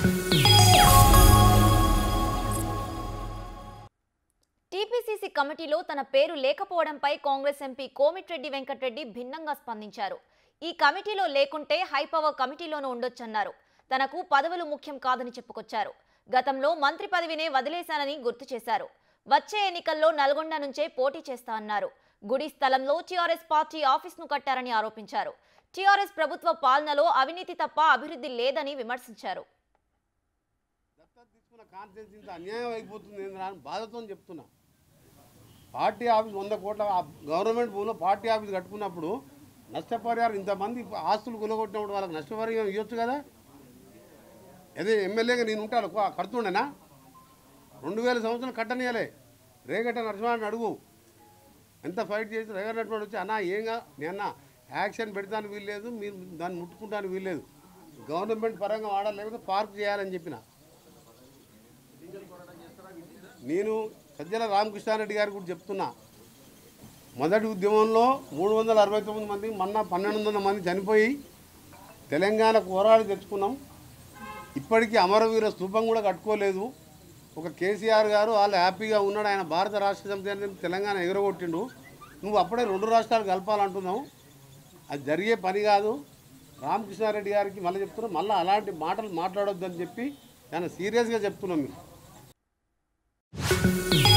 TPCC కమిటీలో తన పేరు లేకపోవడంపై కాంగ్రెస్ ఎంపీ కోమిటిరెడ్డి వెంకటరెడ్డి భిన్నంగా స్పందించారు ఈ కమిటీలో లేకుంటే హైపవర్ కమిటీలోనూ ఉండొచ్చన్నారు తనకు పదవులు ముఖ్యం కాదని చెప్పుకొచ్చారు గతంలో మంత్రి పదవినే వదిలేశానని గుర్తు చేశారు వచ్చే ఎన్నికల్లో నల్గొండ నుంచే పోటీ చేస్తా అన్నారు గుడి స్థలంలో టీఆర్ఎస్ పార్టీ ఆఫీస్ను కట్టారని ఆరోపించారు టీఆర్ఎస్ ప్రభుత్వ పాలనలో అవినీతి తప్ప అభివృద్ధి లేదని విమర్శించారు దత్తత తీసుకున్న కాన్ఫిడెన్స్ ఇంత అన్యాయం అయిపోతుంది ఏందిరా అని బాధతో చెప్తున్నా పార్టీ ఆఫీస్ వంద కోట్ల ఆ గవర్నమెంట్ భూమిలో పార్టీ ఆఫీస్ కట్టుకున్నప్పుడు నష్టపరిహారం ఇంతమంది ఆస్తులు కొలగొట్టినప్పుడు వాళ్ళకి నష్టపరిహారం ఇవ్వచ్చు కదా అదే ఎమ్మెల్యేగా నేను ఉంటాను కో- కడుతుండేనా రెండు వేల సంవత్సరాలు కట్టనీయలే రేగట్ట నరసింహాన్ని అడుగు ఎంత ఫైట్ చేసి రేగట్ట నరసింహాడు వచ్చి అన్న ఏంగా నేను యాక్షన్ పెడతాను వీల్లేదు మీరు దాన్ని ముట్టుకుంటాను వీల్లేదు గవర్నమెంట్ పరంగా వాడాలి లేకపోతే పార్క్ చేయాలని చెప్పిన నేను సజ్జల రామకృష్ణారెడ్డి గారికి కూడా చెప్తున్నా మొదటి ఉద్యమంలో మూడు వందల అరవై తొమ్మిది మంది మొన్న పన్నెండు వందల మంది చనిపోయి తెలంగాణ పోరాడి తెచ్చుకున్నాం ఇప్పటికీ అమరవీర స్థూపం కూడా కట్టుకోలేదు ఒక కేసీఆర్ గారు వాళ్ళు హ్యాపీగా ఉన్నాడు ఆయన భారత రాష్ట్ర సమితి అనేది తెలంగాణ ఎగరగొట్టిండు నువ్వు అప్పుడే రెండు రాష్ట్రాలు కలపాలంటున్నావు అది జరిగే పని కాదు రామకృష్ణారెడ్డి గారికి మళ్ళీ చెప్తున్నాం మళ్ళీ అలాంటి మాటలు మాట్లాడొద్దని చెప్పి చాలా సీరియస్గా చెప్తున్నాం మీకు